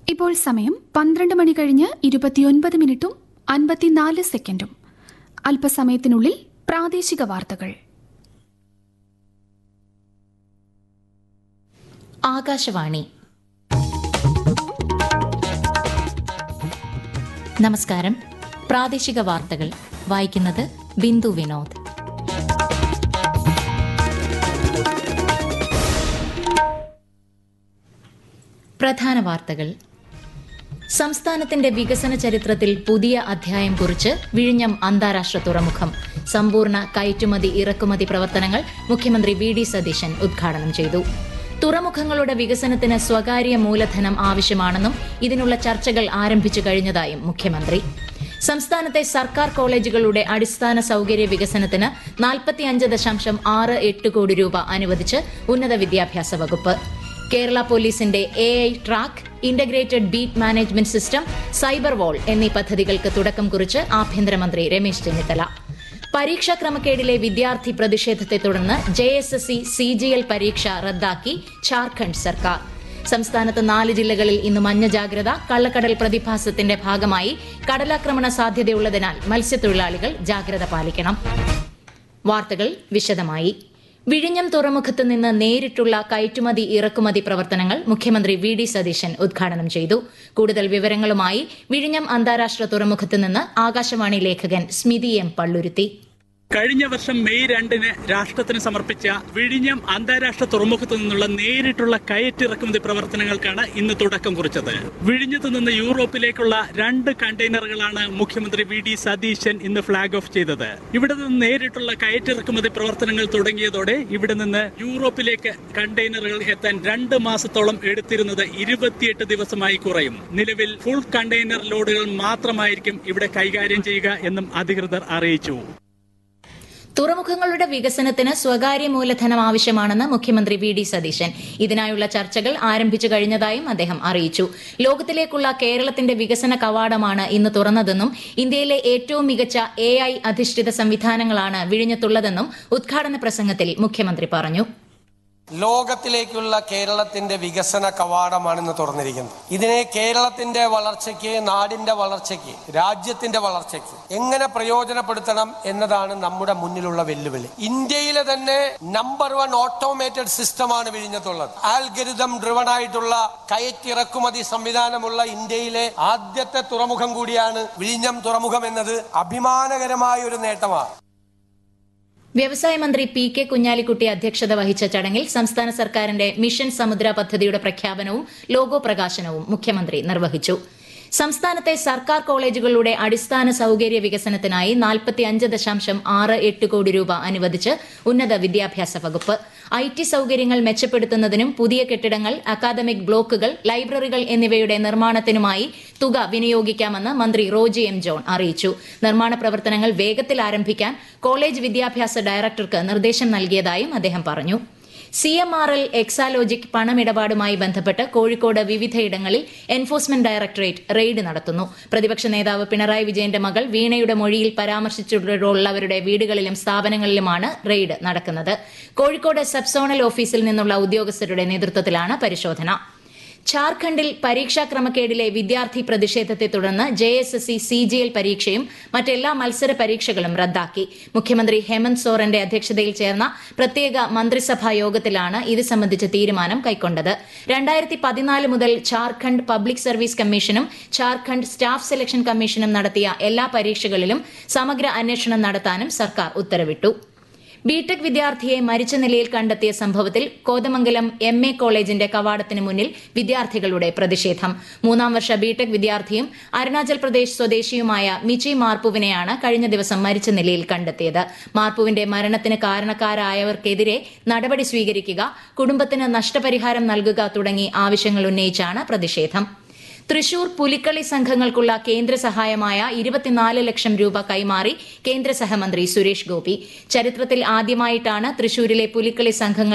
ഇപ്പോൾ സമയം പന്ത്രണ്ട് മണി കഴിഞ്ഞ് ഇരുപത്തിയൊൻപത് മിനിറ്റും അൻപത്തിനാല് സെക്കൻഡും അല്പസമയത്തിനുള്ളിൽ പ്രാദേശിക വാർത്തകൾ ആകാശവാണി നമസ്കാരം പ്രാദേശിക വാർത്തകൾ വായിക്കുന്നത് ബിന്ദു വിനോദ് പ്രധാന വാർത്തകൾ സംസ്ഥാനത്തിന്റെ വികസന ചരിത്രത്തിൽ പുതിയ അധ്യായം കുറിച്ച് വിഴിഞ്ഞം അന്താരാഷ്ട്ര തുറമുഖം സമ്പൂർണ്ണ കയറ്റുമതി ഇറക്കുമതി പ്രവർത്തനങ്ങൾ മുഖ്യമന്ത്രി വി ഡി സതീശൻ ഉദ്ഘാടനം ചെയ്തു തുറമുഖങ്ങളുടെ വികസനത്തിന് സ്വകാര്യ മൂലധനം ആവശ്യമാണെന്നും ഇതിനുള്ള ചർച്ചകൾ ആരംഭിച്ചു കഴിഞ്ഞതായും മുഖ്യമന്ത്രി സംസ്ഥാനത്തെ സർക്കാർ കോളേജുകളുടെ അടിസ്ഥാന സൌകര്യ വികസനത്തിന് നാൽപ്പത്തിയഞ്ച് ദശാംശം ആറ് എട്ട് കോടി രൂപ അനുവദിച്ച് ഉന്നത വിദ്യാഭ്യാസ വകുപ്പ് കേരള പോലീസിന്റെ A I track integrated beat management system cyber wall എന്നീ പദ്ധതികൾക്ക് തുടക്കം കുറിച്ച് ആഭ്യന്തരമന്ത്രി രമേശ് ചെന്നിത്തല പരീക്ഷാ ക്രമക്കേടിലെ വിദ്യാർത്ഥി പ്രതിഷേധത്തെ തുടർന്ന് J S S C C G L പരീക്ഷ റദ്ദാക്കി ഝാർഖണ്ഡ് സർക്കാർ സംസ്ഥാനത്ത് നാല് ജില്ലകളിൽ ഇന്ന് മഞ്ഞ ജാഗ്രത കള്ളക്കടൽ പ്രതിഭാസത്തിന്റെ ഭാഗമായി കടലാക്രമണ സാധ്യതയുള്ളതിനാൽ മത്സ്യത്തൊഴിലാളികൾ ജാഗ്രത പാലിക്കണം വാർത്തകൾ വിശദമായി വിഴിഞ്ഞം തുറമുഖത്ത് നിന്ന് നേരിട്ടുള്ള കയറ്റുമതി ഇറക്കുമതി പ്രവർത്തനങ്ങൾ മുഖ്യമന്ത്രി വി ഡി സതീശൻ ഉദ്ഘാടനം ചെയ്തു കൂടുതൽ വിവരങ്ങളുമായി വിഴിഞ്ഞം അന്താരാഷ്ട്ര തുറമുഖത്ത് നിന്ന് ആകാശവാണി ലേഖകൻ സ്മിതി എം പള്ളുരുത്തി കഴിഞ്ഞ വർഷം മെയ് രണ്ടിന് രാഷ്ട്രത്തിന് സമർപ്പിച്ച വിഴിഞ്ഞം അന്താരാഷ്ട്ര തുറമുഖത്തു നിന്നുള്ള നേരിട്ടുള്ള കയറ്റിറക്കുമതി പ്രവർത്തനങ്ങൾക്കാണ് ഇന്ന് തുടക്കം കുറിച്ചത് വിഴിഞ്ഞത്തു നിന്ന് യൂറോപ്പിലേക്കുള്ള രണ്ട് കണ്ടെയ്നറുകളാണ് മുഖ്യമന്ത്രി വി ഡി സതീശൻ ഇന്ന് ഫ്ളാഗ് ഓഫ് ചെയ്തത് ഇവിടെ നിന്ന് നേരിട്ടുള്ള കയറ്റിറക്കുമതി പ്രവർത്തനങ്ങൾ തുടങ്ങിയതോടെ ഇവിടെ നിന്ന് യൂറോപ്പിലേക്ക് കണ്ടെയ്നറുകൾ എത്താൻ രണ്ട് മാസത്തോളം എടുത്തിരുന്നത് ഇരുപത്തിയെട്ട് ദിവസമായി കുറയും നിലവിൽ ഫുൾ കണ്ടെയ്നർ ലോഡുകൾ മാത്രമായിരിക്കും ഇവിടെ കൈകാര്യം ചെയ്യുക എന്നും അധികൃതർ അറിയിച്ചു തുറമുഖങ്ങളുടെ വികസനത്തിന് സ്വകാര്യ മൂലധനം ആവശ്യമാണെന്ന് മുഖ്യമന്ത്രി വി ഡി സതീശൻ ഇതിനായുള്ള ചർച്ചകൾ ആരംഭിച്ചു കഴിഞ്ഞതായും അദ്ദേഹം അറിയിച്ചു ലോകത്തിലേക്കുള്ള കേരളത്തിന്റെ വികസന കവാടമാണ് ഇന്ന് തുറന്നതെന്നും ഇന്ത്യയിലെ ഏറ്റവും മികച്ച എ അധിഷ്ഠിത സംവിധാനങ്ങളാണ് വിഴിഞ്ഞത്തുള്ളതെന്നും ഉദ്ഘാടന പ്രസംഗത്തിൽ മുഖ്യമന്ത്രി പറഞ്ഞു ലോകത്തിലേക്കുള്ള കേരളത്തിന്റെ വികസന കവാടമാണ് ഇന്ന് തുറന്നിരിക്കുന്നത് ഇതിനെ കേരളത്തിന്റെ വളർച്ചയ്ക്ക് നാടിന്റെ വളർച്ചയ്ക്ക് രാജ്യത്തിന്റെ വളർച്ചയ്ക്ക് എങ്ങനെ പ്രയോജനപ്പെടുത്തണം എന്നതാണ് നമ്മുടെ മുന്നിലുള്ള വെല്ലുവിളി ഇന്ത്യയിലെ തന്നെ നമ്പർ വൺ ഓട്ടോമേറ്റഡ് സിസ്റ്റമാണ് വിഴിഞ്ഞത്തുള്ളത് ആൽഗരിതം ഡ്രിവൺ ആയിട്ടുള്ള കയറ്റിറക്കുമതി സംവിധാനമുള്ള ഇന്ത്യയിലെ ആദ്യത്തെ തുറമുഖം കൂടിയാണ് വിഴിഞ്ഞം തുറമുഖം എന്നത് അഭിമാനകരമായ ഒരു നേട്ടമാണ് വ്യവസായ മന്ത്രി പി കെ കുഞ്ഞാലിക്കുട്ടി അധ്യക്ഷത വഹിച്ച ചടങ്ങിൽ സംസ്ഥാന സർക്കാരിന്റെ മിഷൻ സമുദ്ര പദ്ധതിയുടെ പ്രഖ്യാപനവും ലോഗോ പ്രകാശനവും മുഖ്യമന്ത്രി നിർവഹിച്ചു സംസ്ഥാനത്തെ സർക്കാർ കോളേജുകളുടെ അടിസ്ഥാന സൌകര്യ വികസനത്തിനായി നാൽപ്പത്തിയഞ്ച് ദശാംശം ആറ് എട്ട് കോടി രൂപ അനുവദിച്ച് ഉന്നത വിദ്യാഭ്യാസ വകുപ്പ് ഐ ടി സൌകര്യങ്ങൾ മെച്ചപ്പെടുത്തുന്നതിനും പുതിയ കെട്ടിടങ്ങൾ അക്കാദമിക് ബ്ലോക്കുകൾ ലൈബ്രറികൾ എന്നിവയുടെ നിർമ്മാണത്തിനുമായി തുക വിനിയോഗിക്കാമെന്ന് മന്ത്രി റോജി എം ജോൺ അറിയിച്ചു നിർമ്മാണ പ്രവർത്തനങ്ങൾ വേഗത്തിൽ ആരംഭിക്കാൻ കോളേജ് വിദ്യാഭ്യാസ ഡയറക്ടർക്ക് നിർദ്ദേശം നൽകിയതായും അദ്ദേഹം പറഞ്ഞു C M R L Exalogic പണമിടപാടുമായി ബന്ധപ്പെട്ട് കോഴിക്കോട് വിവിധയിടങ്ങളിൽ എൻഫോഴ്സ്മെന്റ് ഡയറക്ടറേറ്റ് റെയ്ഡ് നടത്തുന്നു പ്രതിപക്ഷ നേതാവ് പിണറായി വിജയന്റെ മകൾ വീണയുടെ മൊഴിയിൽ പരാമർശിച്ചിട്ടുള്ളവരുടെ വീടുകളിലും സ്ഥാപനങ്ങളിലുമാണ് റെയ്ഡ് നടക്കുന്നത് കോഴിക്കോട് സബ് സോണൽ ഓഫീസിൽ നിന്നുള്ള ഉദ്യോഗസ്ഥരുടെ നേതൃത്വത്തിലാണ് പരിശോധന ഝാർഖണ്ഡിൽ പരീക്ഷാ ക്രമക്കേടിലെ വിദ്യാർത്ഥി പ്രതിഷേധത്തെ തുടർന്ന് J S S C C G L പരീക്ഷയും മറ്റെല്ലാ മത്സര പരീക്ഷകളും റദ്ദാക്കി മുഖ്യമന്ത്രി ഹേമന്ത് സോറന്റെ അധ്യക്ഷതയിൽ ചേർന്ന പ്രത്യേക മന്ത്രിസഭാ യോഗത്തിലാണ് ഇത് സംബന്ധിച്ച തീരുമാനം കൈക്കൊണ്ടത് രണ്ടായിരത്തി പതിനാല് മുതൽ ഝാർഖണ്ഡ് പബ്ലിക് സർവീസ് കമ്മീഷനും ഝാർഖണ്ഡ് സ്റ്റാഫ് സെലക്ഷൻ കമ്മീഷനും നടത്തിയ എല്ലാ പരീക്ഷകളിലും സമഗ്ര അന്വേഷണം നടത്താനും സർക്കാർ ഉത്തരവിട്ടു ബിടെക് വിദ്യാർത്ഥിയെ മരിച്ച നിലയിൽ കണ്ടെത്തിയ സംഭവത്തിൽ കോതമംഗലം എം എ കോളേജിന്റെ കവാടത്തിന് മുന്നിൽ വിദ്യാർത്ഥികളുടെ പ്രതിഷേധം മൂന്നാം വർഷ ബിടെക് വിദ്യാർത്ഥിയും അരുണാചൽ പ്രദേശ് സ്വദേശിയുമായ മിച്ചി മാർപ്പുവിനെയാണ് കഴിഞ്ഞ ദിവസം മരിച്ച നിലയിൽ കണ്ടെത്തിയത് മാർപ്പുവിന്റെ മരണത്തിന് കാരണക്കാരായവർക്കെതിരെ നടപടി സ്വീകരിക്കുക കുടുംബത്തിന് നഷ്ടപരിഹാരം നൽകുക തുടങ്ങി ആവശ്യങ്ങൾ ഉന്നയിച്ചാണ് പ്രതിഷേധം തൃശൂർ പുലിക്കളി സംഘങ്ങൾക്കുള്ള കേന്ദ്ര സഹായമായ ഇരുപത്തിനാല് ലക്ഷം രൂപ കൈമാറി കേന്ദ്ര സഹമന്ത്രി സുരേഷ് ഗോപി ചരിത്രത്തിൽ ആദ്യമായിട്ടാണ് തൃശൂരിലെ പുലിക്കളി സംഘങ്ങൾ